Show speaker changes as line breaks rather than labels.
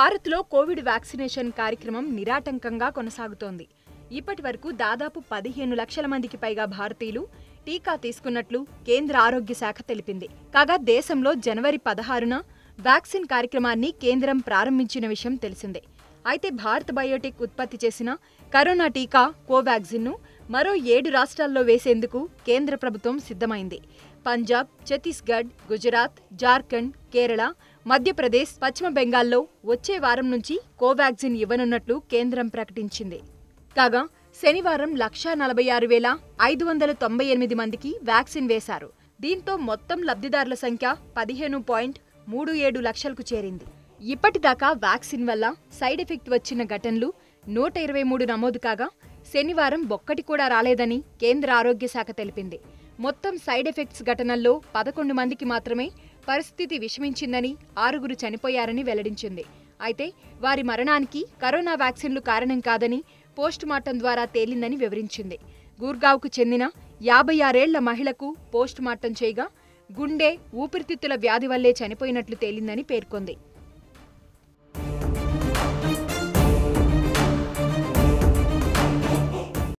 భారత్లో Covid vaccination కార్యక్రమం నిరాటంకంగా కొనసాగుతోంది ఇప్పటి వరకు దాదాపు పదిహేను లక్షల మందికి పైగా భారతీయులు టీకా తీసుకున్నట్లు కేంద్ర ఆరోగ్య శాఖ తెలిపింది కాగా దేశంలో జనవరి పదహారున వ్యాక్సిన్ కార్యక్రమాన్ని కేంద్రం ప్రారంభించిన విషయం తెలిసిందే అయితే భారత్ బయోటెక్ ఉత్పత్తి చేసిన కరోనా టీకా కోవాక్సిన్ను మరో ఏడు రాష్ట్రాల్లో వేసేందుకు కేంద్ర ప్రభుత్వం సిద్ధమైంది పంజాబ్ ఛత్తీస్గఢ్ గుజరాత్ జార్ఖండ్ కేరళ మధ్యప్రదేశ్ పశ్చిమ బెంగాల్లో వచ్చే వారం నుంచి కోవాక్సిన్ ఇవ్వనున్నట్లు కేంద్రం ప్రకటించింది కాగా శనివారం లక్షా నలభై ఆరు వేల ఐదు వందల తొంభై ఎనిమిది మందికి వ్యాక్సిన్ వేశారు దీంతో మొత్తం లబ్ధిదారుల సంఖ్య పదిహేను పాయింట్ మూడు ఏడు లక్షలకు చేరింది ఇప్పటిదాకా వ్యాక్సిన్ వల్ల సైడ్ ఎఫెక్ట్ వచ్చిన ఘటనలు నూట ఇరవై మూడు నమోదు కాగా శనివారం ఒక్కటి కూడా రాలేదని కేంద్ర ఆరోగ్య శాఖ తెలిపింది మొత్తం సైడ్ ఎఫెక్ట్స్ ఘటనల్లో పదకొండు మందికి మాత్రమే పరిస్థితి విషమించిందని ఆరుగురు చనిపోయారని వెల్లడించింది అయితే వారి మరణానికి కరోనా వ్యాక్సిన్లు కారణం కాదని పోస్టుమార్టం ద్వారా తేలిందని వివరించింది గూర్గావ్కు చెందిన యాభై ఆరేళ్ల మహిళకు పోస్టుమార్టం చేయగా గుండె ఊపిరితిత్తుల వ్యాధి వల్లే చనిపోయినట్లు తేలిందని పేర్కొంది